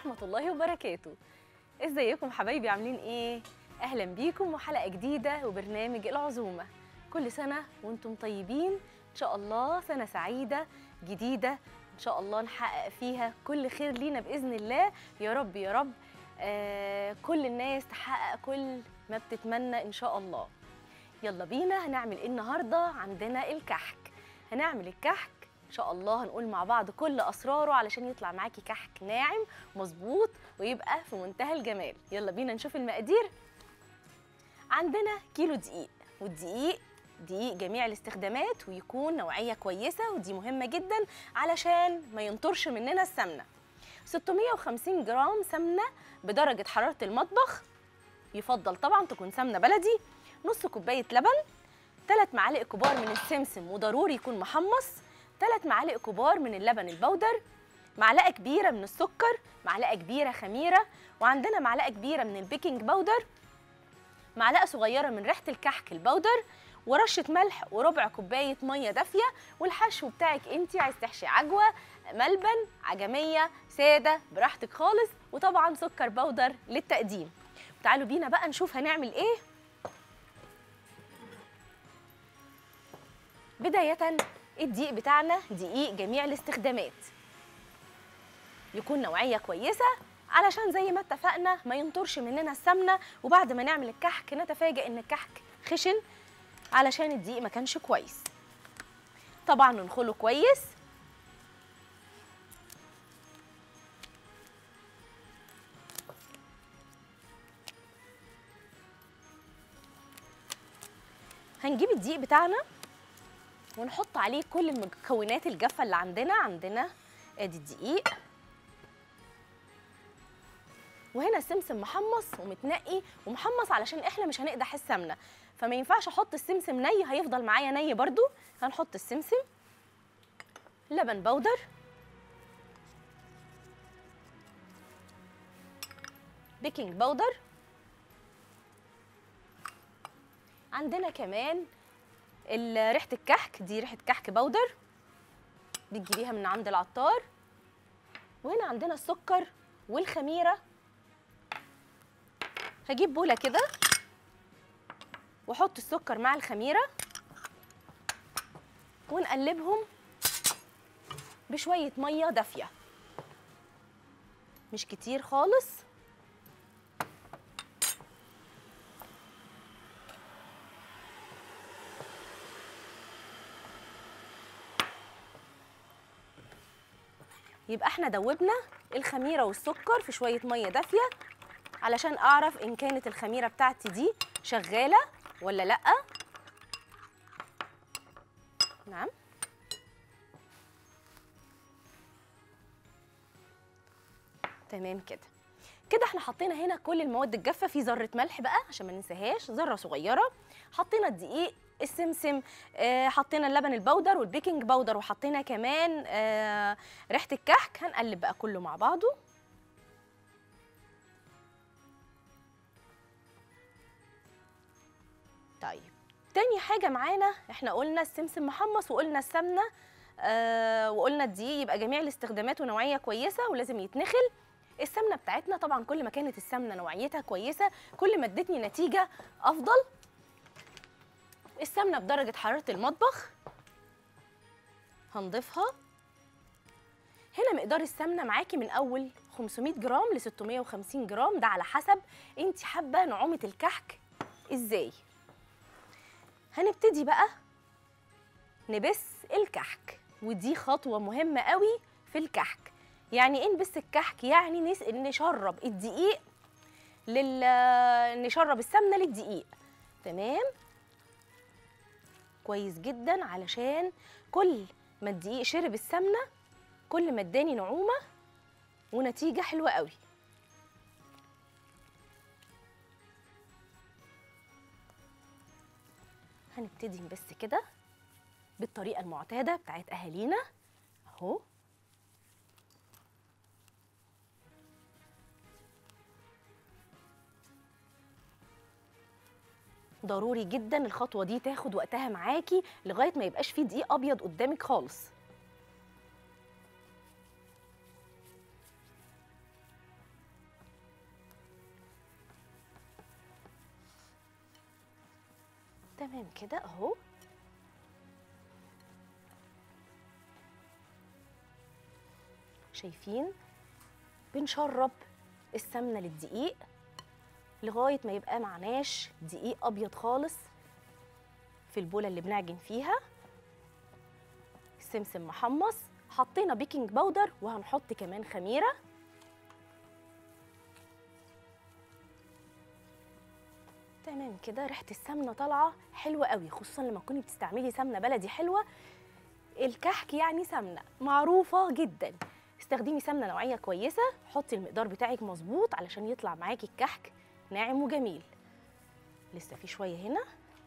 ورحمة الله وبركاته ازيكم حبايبي عاملين ايه؟ اهلا بيكم وحلقة جديدة وبرنامج العزومة كل سنة وانتم طيبين ان شاء الله سنة سعيدة جديدة ان شاء الله نحقق فيها كل خير لينا بإذن الله يا رب يا رب آه كل الناس تحقق كل ما بتتمنى ان شاء الله يلا بينا هنعمل ايه النهارده عندنا الكحك هنعمل الكحك ان شاء الله هنقول مع بعض كل اسراره علشان يطلع معاكي كحك ناعم مظبوط ويبقى في منتهى الجمال يلا بينا نشوف المقادير عندنا كيلو دقيق والدقيق دقيق جميع الاستخدامات ويكون نوعيه كويسه ودي مهمه جدا علشان ما ينطرش مننا السمنه 650 جرام سمنه بدرجه حراره المطبخ يفضل طبعا تكون سمنه بلدي نص كوبايه لبن 3 معالق كبار من السمسم وضروري يكون محمص 3 معالق كبار من اللبن البودر معلقه كبيره من السكر معلقه كبيره خميره وعندنا معلقه كبيره من البيكنج باودر معلقه صغيره من ريحه الكحك البودر ورشه ملح وربع كوبايه ميه دافيه والحشو بتاعك انت عايز تحشي عجوه ملبن عجميه ساده براحتك خالص وطبعا سكر بودر للتقديم تعالوا بينا بقى نشوف هنعمل ايه بدايه الدقيق بتاعنا دقيق جميع الاستخدامات يكون نوعيه كويسه علشان زي ما اتفقنا ما ينطرش مننا السمنه وبعد ما نعمل الكحك نتفاجئ ان الكحك خشن علشان الدقيق ما كانش كويس طبعا ننخله كويس هنجيب الدقيق بتاعنا ونحط عليه كل المكونات الجافه اللي عندنا عندنا ادي الدقيق وهنا السمسم محمص ومتنقي ومحمص علشان احنا مش هنقدح السمنه فما ينفعش احط السمسم ني هيفضل معايا ني برضو هنحط السمسم لبن بودر بيكنج باودر عندنا كمان ال- ريحه الكحك دي ريحه كحك بودر دي تجيبيها من عند العطار وهنا عندنا السكر والخميره هجيب بوله كده واحط السكر مع الخميره ونقلبهم بشويه ميه دافيه مش كتير خالص يبقى احنا دوبنا الخميره والسكر في شويه ميه دافيه علشان اعرف ان كانت الخميره بتاعتي دي شغاله ولا لا نعم تمام كده كده احنا حطينا هنا كل المواد الجافه في ذره ملح بقى عشان ما ننساهاش ذره صغيره حطينا الدقيق السمسم آه حطينا اللبن البودر والبيكنج باودر وحطينا كمان آه ريحه الكحك هنقلب بقى كله مع بعضه طيب تاني حاجة معانا احنا قلنا السمسم محمص وقلنا السمنة آه وقلنا الدقيق يبقى جميع الاستخدامات ونوعية كويسة ولازم يتنخل السمنة بتاعتنا طبعا كل ما كانت السمنة نوعيتها كويسة كل ما ادتني نتيجة أفضل السمنة بدرجة حرارة المطبخ هنضيفها هنا مقدار السمنة معاكي من أول 500 جرام ل 650 جرام ده على حسب انت حابة نعومة الكحك ازاي هنبتدي بقى نبس الكحك ودي خطوة مهمة قوي في الكحك يعني ايه نبس الكحك يعني نس... نشرب الدقيق لل نشرب السمنة للدقيق تمام كويس جدا علشان كل ما الدقيق شرب السمنة كل ما اداني نعومة ونتيجة حلوة قوي هنبتدي بس كده بالطريقة المعتادة بتاعت أهالينا أهو ضروري جدا الخطوة دي تاخد وقتها معاكي لغاية ما يبقاش فيه دقيق أبيض قدامك خالص تمام كده اهو شايفين بنشرب السمنه للدقيق لغايه ما يبقى معناش دقيق ابيض خالص في البوله اللي بنعجن فيها السمسم محمص حطينا بيكنج باودر وهنحط كمان خميره تمام كده ريحه السمنه طالعه حلوه قوي خصوصا لما تكوني بتستعملي سمنه بلدي حلوه الكحك يعني سمنه معروفه جدا استخدمي سمنه نوعيه كويسه حطي المقدار بتاعك مظبوط علشان يطلع معاكي الكحك ناعم وجميل لسه في شويه هنا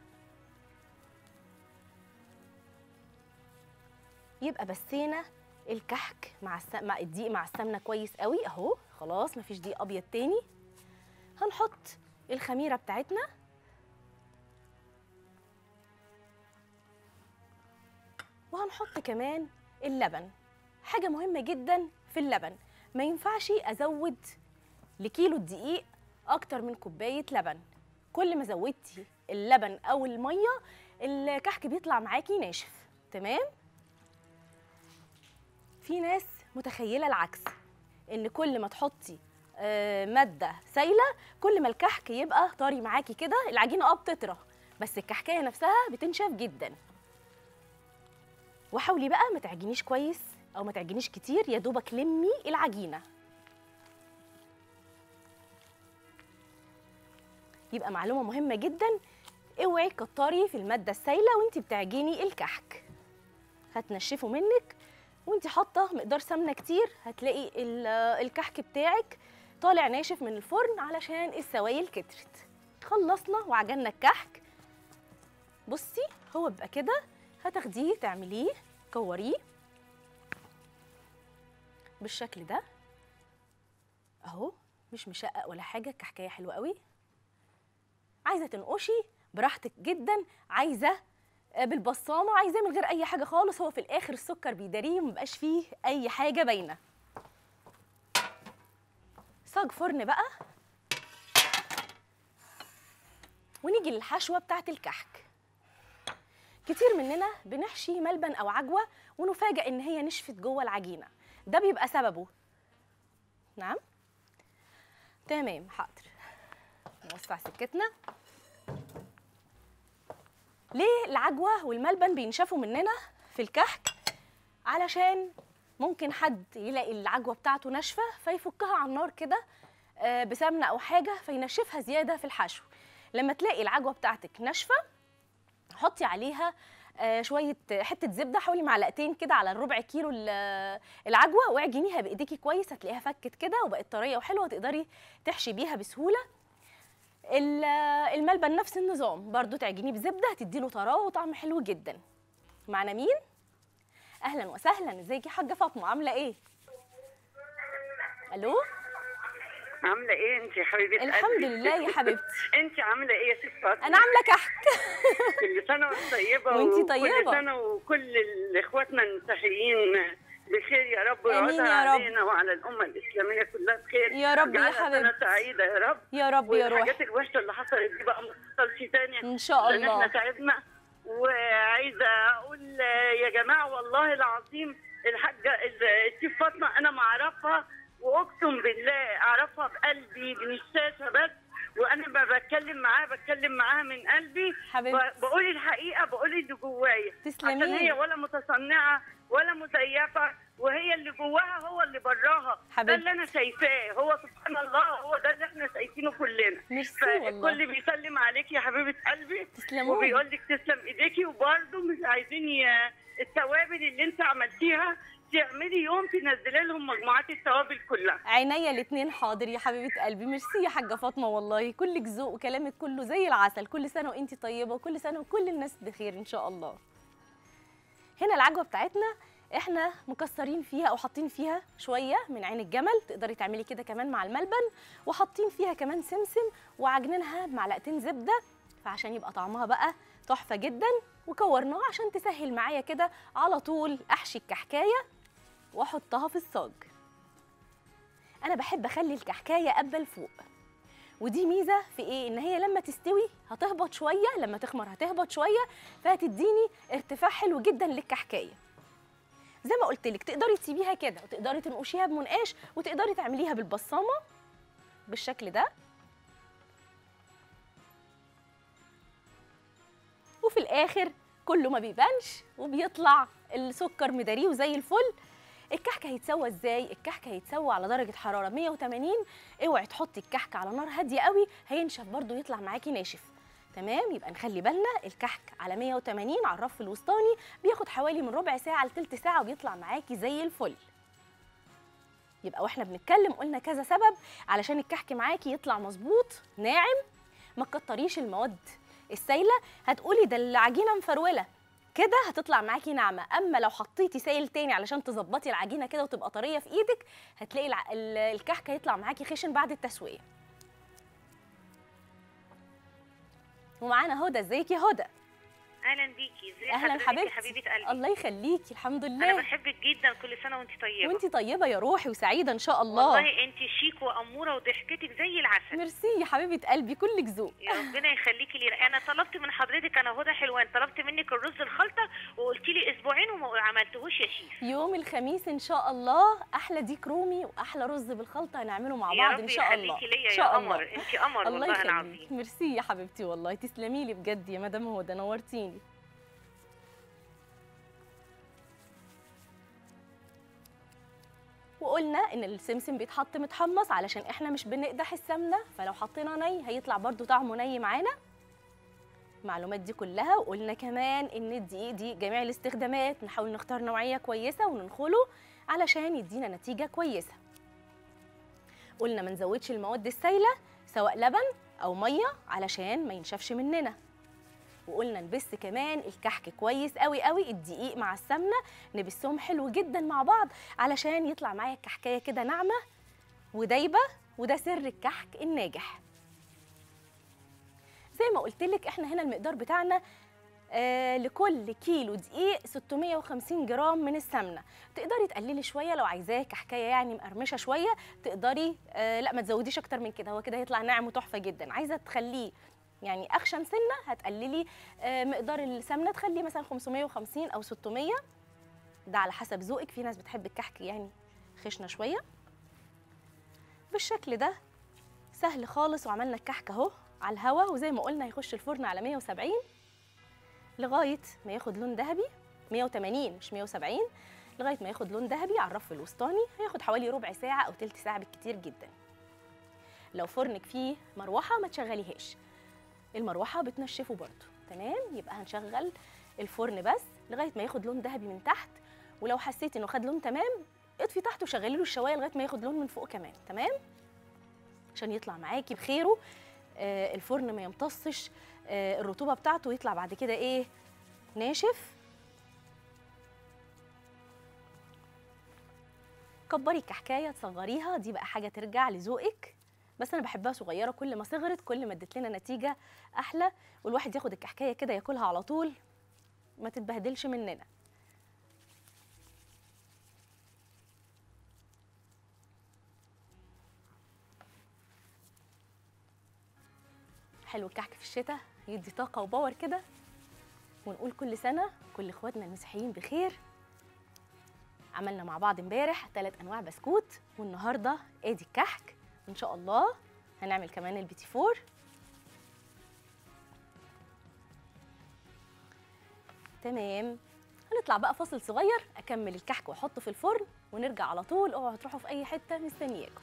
يبقى بسينا الكحك مع الس... مع الدقيق مع السمنه كويس قوي اهو خلاص مفيش دقيق ابيض تاني هنحط الخميره بتاعتنا وهنحط كمان اللبن حاجه مهمه جدا في اللبن ما ينفعش ازود لكيلو الدقيق اكتر من كوبايه لبن كل ما زودتي اللبن او الميه الكحك بيطلع معاكي ناشف تمام في ناس متخيله العكس ان كل ما تحطي آه، ماده سايله كل ما الكحك يبقى طري معاكي كده العجينه اه بتطرى بس الكحكايه نفسها بتنشف جدا وحاولي بقى ما تعجنيش كويس او ما تعجنيش كتير يا دوبك لمي العجينه يبقى معلومه مهمه جدا اوعي كتري في الماده السايله وانت بتعجني الكحك هتنشفه منك وانت حاطه مقدار سمنه كتير هتلاقي ال- الكحك بتاعك طالع ناشف من الفرن علشان السوائل كترت خلصنا وعجننا الكحك بصي هو بيبقى كده هتاخديه تعمليه كوريه بالشكل ده اهو مش مشقق ولا حاجه الكحكايه حلوه قوي عايزه تنقشي براحتك جدا عايزه آه، بالبصامه عايزاه من غير اي حاجه خالص هو في الاخر السكر بيداريه ومبقاش فيه اي حاجه باينه صاج فرن بقى ونيجي للحشوه بتاعه الكحك كتير مننا بنحشي ملبن او عجوه ونفاجئ ان هي نشفت جوه العجينه ده بيبقى سببه نعم تمام حاضر نوسع سكتنا ليه العجوه والملبن بينشفوا مننا في الكحك علشان ممكن حد يلاقي العجوه بتاعته ناشفه فيفكها على النار كده آه، بسمنه او حاجه فينشفها زياده في الحشو لما تلاقي العجوه بتاعتك ناشفه حطي عليها آه، شويه حته زبده حوالي معلقتين كده على الربع كيلو ال- العجوه واعجنيها بايديكي كويس هتلاقيها فكت كده وبقت طريه وحلوه تقدري تحشي بيها بسهوله ال- الملبن نفس النظام برضو تعجنيه بزبده هتديله طراوه وطعم حلو جدا معنا مين اهلا وسهلا ازيك يا حاجه فاطمه عامله ايه الو عامله ايه انت يا حبيبه الحمد قلبي؟ لله يا حبيبتي انت عامله ايه يا ست فاطمه انا عامله كحك كل سنه وانت طيبه وانتي وكل طيبة. سنه وكل ال- اخواتنا المسيحيين بخير يا رب آمين ويعودها يا رب. علينا وعلى الامه الاسلاميه كلها بخير يا رب يا واجعلها سنه حبيبتي. سعيده يا رب يا رب يا روح والحاجات الوحشه اللي حصلت دي بقى ما تحصلش تاني ان شاء لان احنا الله تعبنا وعايزه اقول يا جماعه والله العظيم الحاجه الست فاطمه انا ما اعرفها واقسم بالله اعرفها بقلبي من الشاشه بس وانا ما بتكلم معاها بتكلم معاها من قلبي حبيبتي ب- بقول الحقيقه بقول اللي جوايا عشان هي تسلمي ولا متصنعه ولا مزيفه وهي اللي جواها هو اللي براها ده حبيبتي اللي انا شايفاه هو سبحان الله هو ده اللي احنا شايفينه كلنا ميرسي والله فالكل بيسلم عليك يا حبيبه قلبي تسلموا وبيقول لك تسلم ايديكي وبرده مش عايزين ي- التوابل اللي انت عملتيها تعملي يوم تنزلي لهم مجموعات التوابل كلها عينيا الاتنين حاضر يا حبيبه قلبي ميرسي يا حاجه فاطمه والله كلك ذوق وكلامك كله زي العسل كل سنه وانتي طيبه وكل سنه وكل الناس بخير ان شاء الله هنا العجوه بتاعتنا احنا مكسرين فيها او حاطين فيها شويه من عين الجمل تقدري تعملي كده كمان مع الملبن وحاطين فيها كمان سمسم وعجنينها بمعلقتين زبده فعشان يبقى طعمها بقى تحفه جدا وكورناه عشان تسهل معايا كده على طول احشي الكحكايه واحطها في الصاج انا بحب اخلي الكحكايه قبل فوق ودي ميزه في ايه ان هي لما تستوي هتهبط شويه لما تخمر هتهبط شويه فهتديني ارتفاع حلو جدا للكحكايه زي ما قلت لك تقدري تسيبيها كده وتقدري تنقشيها بمنقاش وتقدري تعمليها بالبصامه بالشكل ده وفي الاخر كله ما بيبانش وبيطلع السكر مداريه وزي الفل الكحك هيتسوى ازاي الكحك هيتسوى على درجه حراره 180 اوعي تحطي الكحك على نار هاديه قوي هينشف برده يطلع معاكي ناشف تمام يبقى نخلي بالنا الكحك على 180 على الرف الوسطاني بياخد حوالي من ربع ساعه لتلت ساعه وبيطلع معاكي زي الفل يبقى واحنا بنتكلم قلنا كذا سبب علشان الكحك معاكي يطلع مظبوط ناعم ما تكتريش المواد السايله هتقولي ده العجينه مفروله كده هتطلع معاكي ناعمه اما لو حطيتي سائل تاني علشان تظبطي العجينه كده وتبقى طريه في ايدك هتلاقي الع... ال- الكحك هيطلع معاكي خشن بعد التسويه ومعانا هدى ازيك يا هدى اهلا بيكي ازي اهلا حضرتك حبيبتي يا حبيبه قلبي الله يخليكي الحمد انا لله بحبك جدا كل سنه وانت طيبه وانتي طيبه يا روحي وسعيده ان شاء الله والله انت شيك واموره وضحكتك زي العسل ميرسي يا حبيبه قلبي كلك ذوق يا ربنا يخليكي لي انا طلبت من حضرتك انا هدى حلوان طلبت منك الرز الخلطه وقلت لي اسبوعين وما عملتهوش يا شيف يوم الخميس ان شاء الله احلى ديك رومي واحلى رز بالخلطه هنعمله مع يا بعض رب ان شاء الله يخليكي ليا ان يا شاء قمر الله انت قمر الله والله يخليك العظيم ميرسي يا حبيبتي والله تسلمي لي بجد يا مدام هدى نورتيني وقلنا ان السمسم بيتحط متحمص علشان احنا مش بنقدح السمنه فلو حطينا ني هيطلع برضو طعمه ني معانا المعلومات دي كلها وقلنا كمان ان الدقيق دي جميع الاستخدامات نحاول نختار نوعيه كويسه وننخله علشان يدينا نتيجه كويسه قلنا ما نزودش المواد السائله سواء لبن او ميه علشان ما ينشفش مننا وقلنا نبس كمان الكحك كويس قوي قوي الدقيق مع السمنه نبسهم حلو جدا مع بعض علشان يطلع معايا الكحكايه كده ناعمه ودايبه وده سر الكحك الناجح زي ما قلت لك احنا هنا المقدار بتاعنا آه لكل كيلو دقيق 650 جرام من السمنه تقدري تقللي شويه لو عايزاه كحكايه يعني مقرمشه شويه تقدري آه لا ما تزوديش اكتر من كده هو كده هيطلع ناعم وتحفه جدا عايزه تخليه يعني اخشن سنه هتقللي آه مقدار السمنه تخليه مثلا 550 او 600 ده على حسب ذوقك في ناس بتحب الكحك يعني خشنه شويه بالشكل ده سهل خالص وعملنا الكحك اهو على الهوا وزي ما قلنا هيخش الفرن على 170 لغايه ما ياخد لون ذهبي 180 مش 170 لغايه ما ياخد لون ذهبي على الرف الوسطاني هياخد حوالي ربع ساعه او تلت ساعه بالكتير جدا لو فرنك فيه مروحه ما تشغليهاش المروحه بتنشفه برضو تمام يبقى هنشغل الفرن بس لغايه ما ياخد لون ذهبي من تحت ولو حسيتي انه خد لون تمام اطفي تحت وشغلي له الشوايه لغايه ما ياخد لون من فوق كمان تمام عشان يطلع معاكي بخيره آه الفرن ما يمتصش آه الرطوبه بتاعته ويطلع بعد كده ايه ناشف كبري الكحكايه تصغريها دي بقى حاجه ترجع لذوقك بس انا بحبها صغيره كل ما صغرت كل ما ادت لنا نتيجه احلى والواحد ياخد الكحكايه كده ياكلها على طول ما تتبهدلش مننا حلو الكحك في الشتاء يدي طاقه وباور كده ونقول كل سنه كل اخواتنا المسيحيين بخير عملنا مع بعض امبارح ثلاث انواع بسكوت والنهارده ادي الكحك ان شاء الله هنعمل كمان البيتي فور تمام هنطلع بقى فاصل صغير اكمل الكحك واحطه في الفرن ونرجع على طول اوعوا تروحوا في اي حته مستنياكم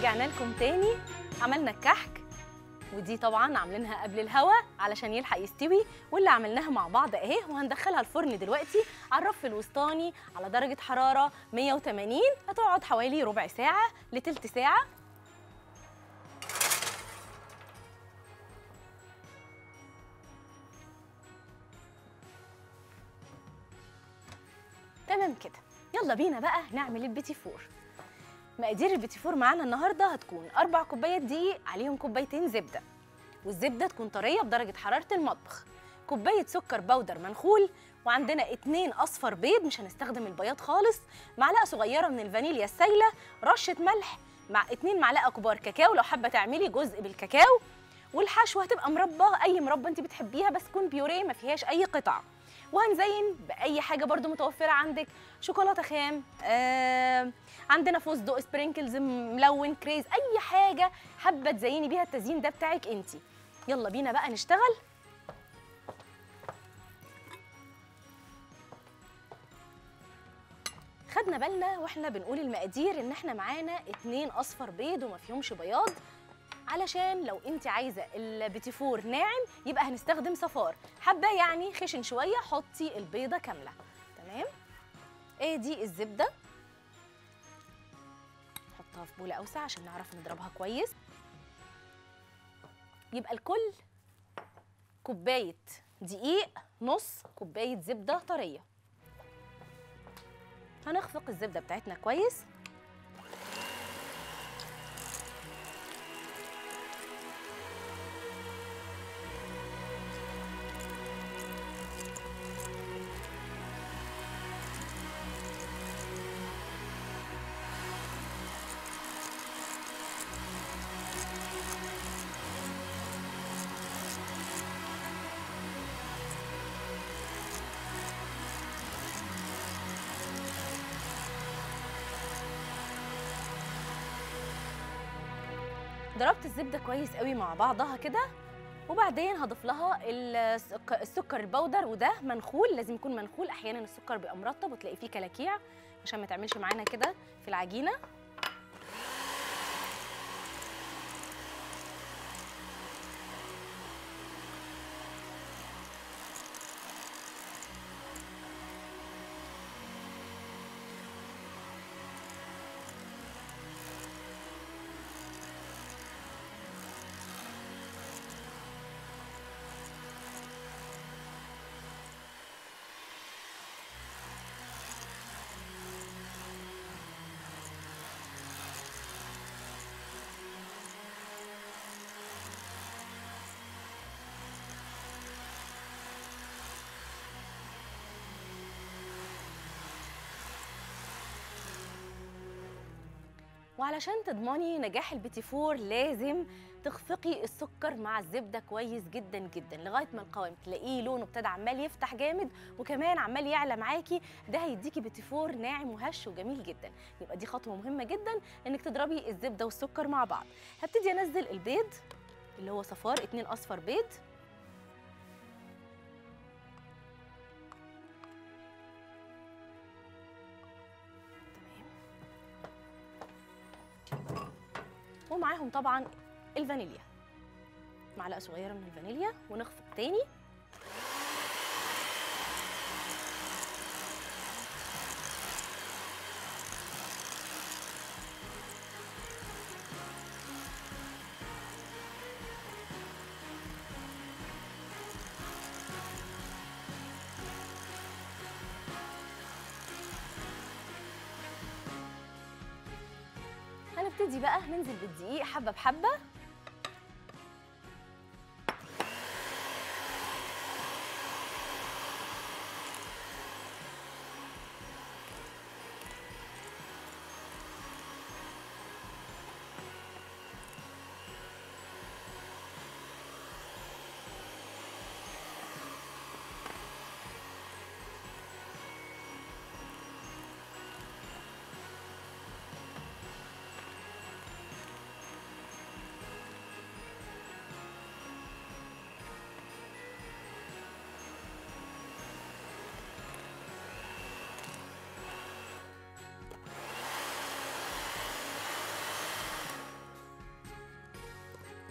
ورجعنا لكم تاني عملنا الكحك ودي طبعا عاملينها قبل الهوا علشان يلحق يستوي واللي عملناها مع بعض اهي وهندخلها الفرن دلوقتي على الرف الوسطاني على درجة حرارة 180 هتقعد حوالي ربع ساعة لتلت ساعة تمام كده يلا بينا بقى نعمل البيتي فور مقادير البيتي فور معانا النهارده هتكون اربع كوبايات دقيق عليهم كوبايتين زبده والزبده تكون طريه بدرجه حراره المطبخ كوبايه سكر بودر منخول وعندنا اتنين اصفر بيض مش هنستخدم البياض خالص معلقه صغيره من الفانيليا السايله رشه ملح مع اتنين معلقه كبار كاكاو لو حابه تعملي جزء بالكاكاو والحشوه هتبقى مربى اي مربى انت بتحبيها بس تكون بيوريه ما فيهاش اي قطع وهنزين باي حاجه برضو متوفره عندك شوكولاته خام آه عندنا فستق سبرينكلز ملون كريز اي حاجه حابه تزيني بيها التزيين ده بتاعك انت يلا بينا بقى نشتغل خدنا بالنا واحنا بنقول المقادير ان احنا معانا اتنين اصفر بيض وما فيهمش بياض علشان لو انت عايزه البيتيفور ناعم يبقى هنستخدم صفار حبه يعني خشن شويه حطي البيضه كامله تمام ادي الزبده نحطها في بوله اوسع عشان نعرف نضربها كويس يبقى الكل كوبايه دقيق نص كوبايه زبده طريه هنخفق الزبده بتاعتنا كويس ضربت الزبده كويس قوي مع بعضها كده وبعدين هضيف لها السك- السكر البودر وده منخول لازم يكون منخول احيانا السكر بيبقى مرطب وتلاقي فيه كلاكيع عشان ما تعملش معانا كده في العجينه وعلشان تضمني نجاح البيتي فور لازم تخفقي السكر مع الزبده كويس جدا جدا لغايه ما القوام تلاقيه لونه ابتدى عمال يفتح جامد وكمان عمال يعلى معاكي ده هيديكي بيتي فور ناعم وهش وجميل جدا يبقى دي خطوه مهمه جدا انك تضربي الزبده والسكر مع بعض هبتدي انزل البيض اللي هو صفار اتنين اصفر بيض ومعاهم طبعا الفانيليا معلقه صغيره من الفانيليا ونخفق تاني هنبتدي بقى ننزل بالدقيق حبه بحبه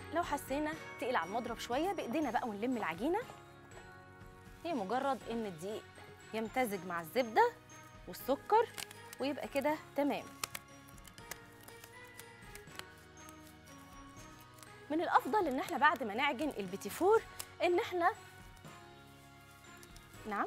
لو حسينا تقل على المضرب شويه بايدينا بقى ونلم العجينه هي مجرد ان الدقيق يمتزج مع الزبده والسكر ويبقى كده تمام من الافضل ان احنا بعد ما نعجن البيتي فور ان احنا نعم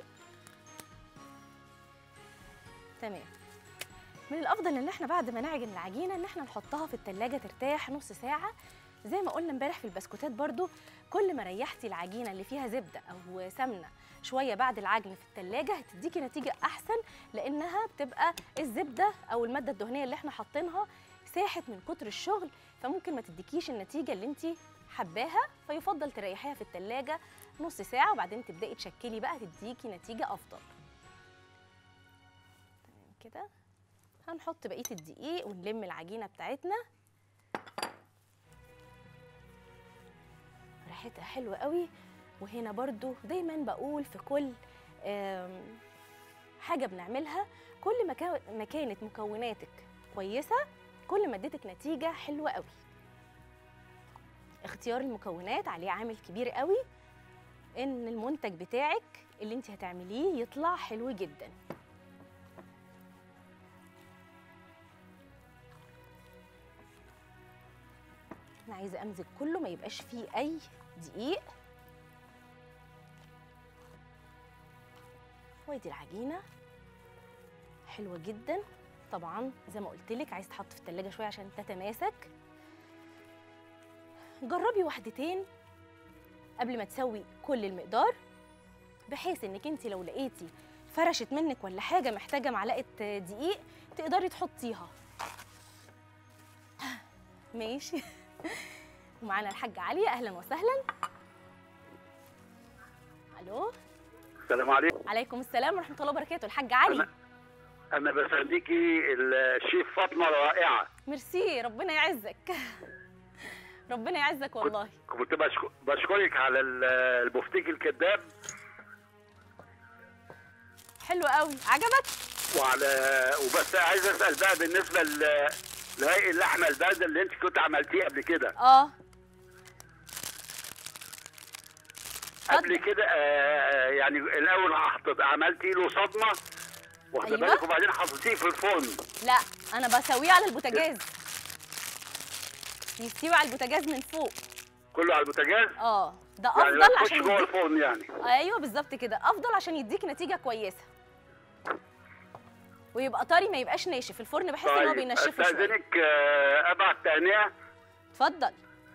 تمام من الافضل ان احنا بعد ما نعجن العجينه ان احنا نحطها في التلاجة ترتاح نص ساعه زي ما قلنا امبارح في البسكوتات برضو كل ما ريحتي العجينه اللي فيها زبده او سمنه شويه بعد العجن في التلاجة هتديكي نتيجه احسن لانها بتبقى الزبده او الماده الدهنيه اللي احنا حاطينها ساحت من كتر الشغل فممكن ما تديكيش النتيجه اللي انت حباها فيفضل تريحيها في التلاجة نص ساعه وبعدين تبداي تشكلي بقى تديكي نتيجه افضل تمام كده هنحط بقيه الدقيق ونلم العجينه بتاعتنا ريحتها حلوه قوي وهنا برضو دايما بقول في كل آم، حاجه بنعملها كل ما كا- ما كانت مكوناتك كويسه كل ما اديتك نتيجه حلوه قوي اختيار المكونات عليه عامل كبير قوي ان المنتج بتاعك اللي انت هتعمليه يطلع حلو جدا انا عايزه امزج كله ما يبقاش فيه اي دقيق وادي العجينه حلوه جدا طبعا زي ما قلت لك عايز تحط في التلاجة شويه عشان تتماسك جربي واحدتين قبل ما تسوي كل المقدار بحيث انك انت لو لقيتي فرشت منك ولا حاجه محتاجه معلقه دقيق تقدري تحطيها ماشي ومعانا الحاج علي اهلا وسهلا الو السلام عليكم عليكم السلام ورحمه الله وبركاته الحاج علي أنا- انا بسلميكي الشيف فاطمه رائعه ميرسي ربنا يعزك ربنا يعزك والله كنت بشك- بشكرك على ال- البفتيك الكذاب حلو قوي عجبك وعلى وبس عايز اسال بقى بالنسبه ل لهي اللحمه البارده اللي انت كنت عملتيه قبل كده اه قبل كده آه يعني الاول حطيت عملتي له صدمه واخده أيوة. بالك وبعدين حطيتيه في الفرن لا انا بسويه على البوتاجاز يستوي على البوتاجاز من فوق كله على البوتاجاز اه ده يعني ما افضل تخش عشان جوه يديك الفرن يعني ايوه بالظبط كده افضل عشان يديك نتيجه كويسه ويبقى طري ما يبقاش ناشف الفرن بحس ان هو بينشفه شويه استاذنك آه ابعت تهنئه اتفضل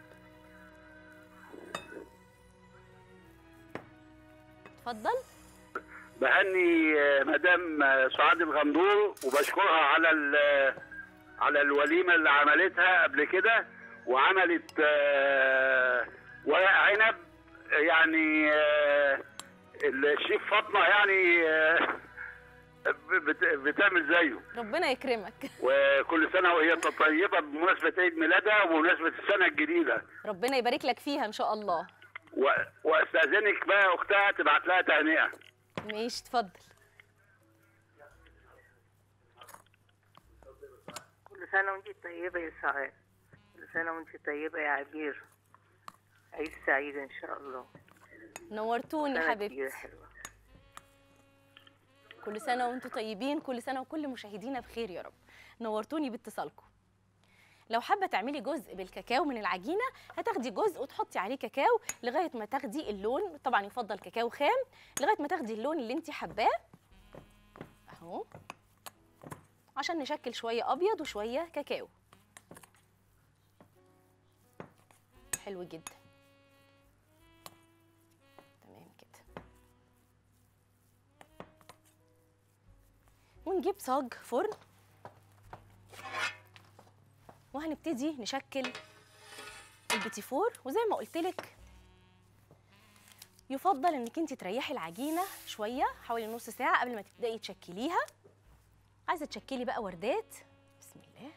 اتفضل بهني آه، مدام آه، سعاد الغندور وبشكرها على ال- على الوليمه اللي عملتها قبل كده وعملت آه، ورق عنب يعني آه، الشيف فاطمه يعني آه، بت- بتعمل زيه ربنا يكرمك وكل سنه وهي طيبه بمناسبه عيد ميلادها وبمناسبه السنه الجديده ربنا يبارك لك فيها ان شاء الله و- واستاذنك بقى اختها تبعت لها تهنئه ماشي اتفضل كل سنة وانت طيبة يا سعاد كل سنة وانت طيبة يا عبير عيد سعيد ان شاء الله نورتوني سنة حبيبتي كتير حلوة كل سنة وانتم طيبين كل سنة وكل مشاهدينا بخير يا رب نورتوني باتصالكم لو حابة تعملي جزء بالكاكاو من العجينة هتاخدي جزء وتحطي عليه كاكاو لغاية ما تاخدي اللون طبعا يفضل كاكاو خام لغاية ما تاخدي اللون اللي انت حباه اهو عشان نشكل شوية أبيض وشوية كاكاو حلو جدا تمام كده ونجيب صاج فرن وهنبتدي نشكل البيتي فور وزي ما قلت لك يفضل انك انت تريحي العجينه شويه حوالي نص ساعه قبل ما تبداي تشكليها عايزه تشكلي بقى وردات بسم الله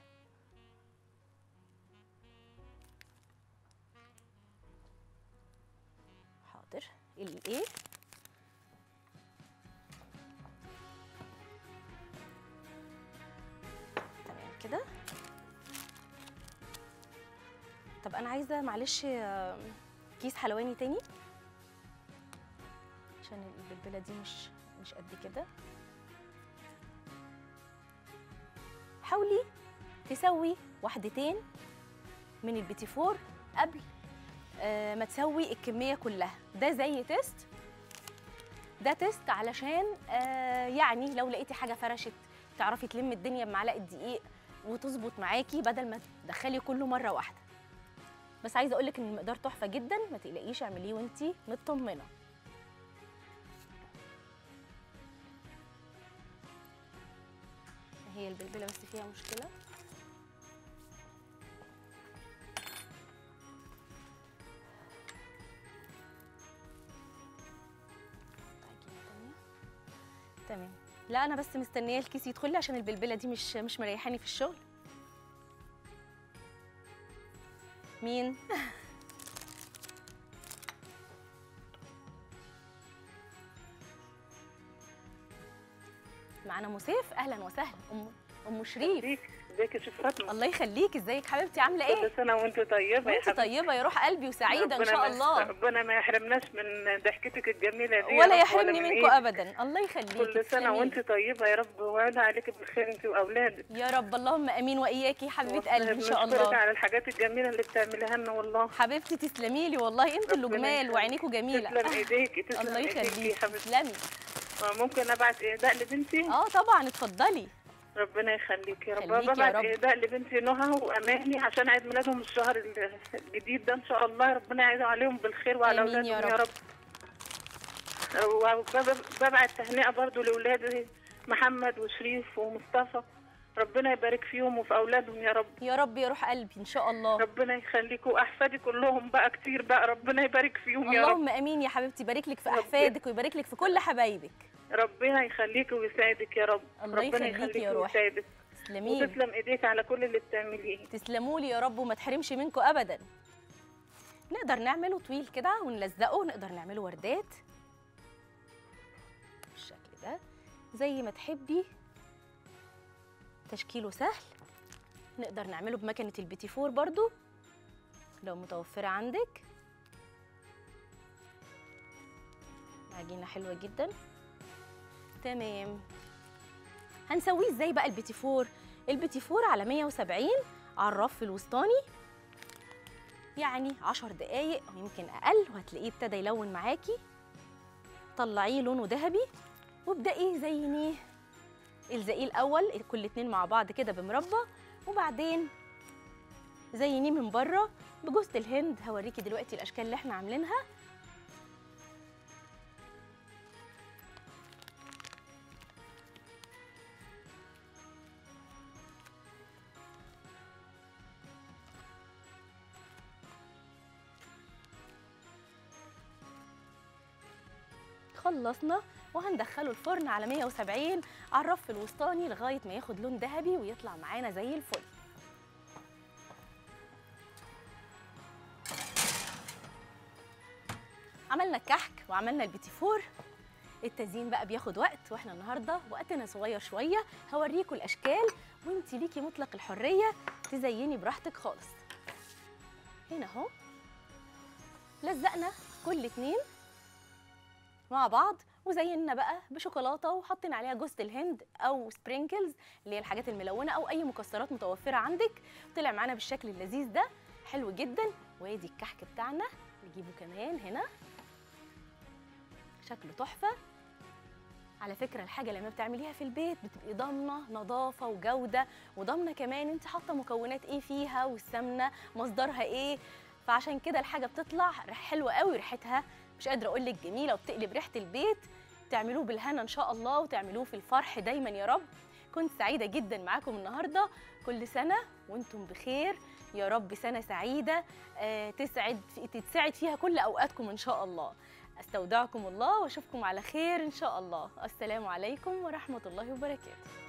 حاضر الايه تمام كده طب انا عايزه معلش آه، كيس حلواني تاني عشان البلبله دي مش مش قد كده حاولي تسوي واحدتين من البيتي فور قبل آه، ما تسوي الكميه كلها ده زي تيست ده تيست علشان آه، يعني لو لقيتي حاجه فرشت تعرفي تلمي الدنيا بمعلقه دقيق وتظبط معاكي بدل ما تدخلي كله مره واحده بس عايزه اقول لك ان المقدار تحفه جدا ما تقلقيش اعمليه وانتي مطمنه هي البلبله بس فيها مشكله عجينة تانية. تمام لا انا بس مستنيه الكيس يدخل لي عشان البلبله دي مش مش مريحاني في الشغل مين معانا مسيف اهلا وسهلا ام ام شريف ازيك ازيك يا شيخ فاطمه الله يخليك ازيك حبيبتي عامله كل ايه سنه وانت طيبه يا وانت حبيبتي طيبه يا روح قلبي وسعيده ان ربنا شاء ما- الله ربنا ما يحرمناش من ضحكتك الجميله دي يا ولا رب، يحرمني من منكم إيدك. ابدا الله يخليك كل سنه وانت طيبه يا رب وانا عليك بالخير انت واولادك يا رب اللهم امين واياكي يا حبيبه والله قلبي ان شاء بنشكرك الله على الحاجات الجميله اللي بتعمليها لنا والله حبيبتي تسلمي لي والله انتوا اللي ربنا جمال يخليك. وعينيكوا جميله تسلم ايديكي تسلم الله ايديكي يا يخليك حبيبتي تسلمي آه، ممكن ابعت اهداء لبنتي اه طبعا اتفضلي ربنا يخليك يا رب خليكي يا ببعت رب. اهداء لبنتي نهى واماني عشان عيد ميلادهم الشهر الجديد ده ان شاء الله ربنا يعيد عليهم بالخير وعلى آمين اولادهم يا يا رب. رب وببعت تهنئه برضو لاولادي محمد وشريف ومصطفى ربنا يبارك فيهم وفي اولادهم يا رب يا رب يا روح قلبي ان شاء الله ربنا يخليكوا واحفادي كلهم بقى كتير بقى ربنا يبارك فيهم يا رب اللهم امين يا حبيبتي يبارك لك في ربنا- احفادك ويبارك لك في كل حبايبك ربنا يخليك ويسعدك يا رب الله ربنا يخليكي يا يخليك روحي. ويسعدك تسلمي لي وتسلم ايديك على كل اللي بتعمليه تسلموا لي يا رب وما تحرمش منكم ابدا نقدر نعمله طويل كده ونلزقه نقدر نعمله وردات بالشكل ده زي ما تحبي تشكيله سهل نقدر نعمله بمكنه البيتي فور برضو لو متوفره عندك عجينه حلوه جدا تمام هنسويه ازاي بقى البيتي فور البيتي فور على 170 على الرف الوسطاني يعني 10 دقايق او يمكن اقل وهتلاقيه ابتدى يلون معاكي طلعيه لونه ذهبي وابدأي زينيه الزقيه الاول كل اتنين مع بعض كده بمربى وبعدين زينيه من بره بجوزة الهند هوريكي دلوقتي الاشكال اللي احنا عاملينها خلصنا وهندخله الفرن على 170 على الرف الوسطاني لغايه ما ياخد لون ذهبي ويطلع معانا زي الفل عملنا الكحك وعملنا البيتي فور التزيين بقى بياخد وقت واحنا النهارده وقتنا صغير شويه هوريكم الاشكال وانت ليكي مطلق الحريه تزيني براحتك خالص هنا اهو لزقنا كل اتنين مع بعض وزينا بقى بشوكولاته وحطينا عليها جوز الهند او سبرينكلز اللي هي الحاجات الملونه او اي مكسرات متوفره عندك طلع معانا بالشكل اللذيذ ده حلو جدا وادي الكحك بتاعنا نجيبه كمان هنا شكله تحفه على فكره الحاجه لما بتعمليها في البيت بتبقي ضامنه نظافه وجوده وضامنه كمان انت حاطه مكونات ايه فيها والسمنه مصدرها ايه فعشان كده الحاجه بتطلع حلوه قوي ريحتها مش قادره اقول لك جميله وبتقلب ريحه البيت تعملوه بالهنا ان شاء الله وتعملوه في الفرح دايما يا رب كنت سعيده جدا معاكم النهارده كل سنه وانتم بخير يا رب سنه سعيده آه، تسعد تتسعد فيها كل اوقاتكم ان شاء الله استودعكم الله واشوفكم على خير ان شاء الله السلام عليكم ورحمه الله وبركاته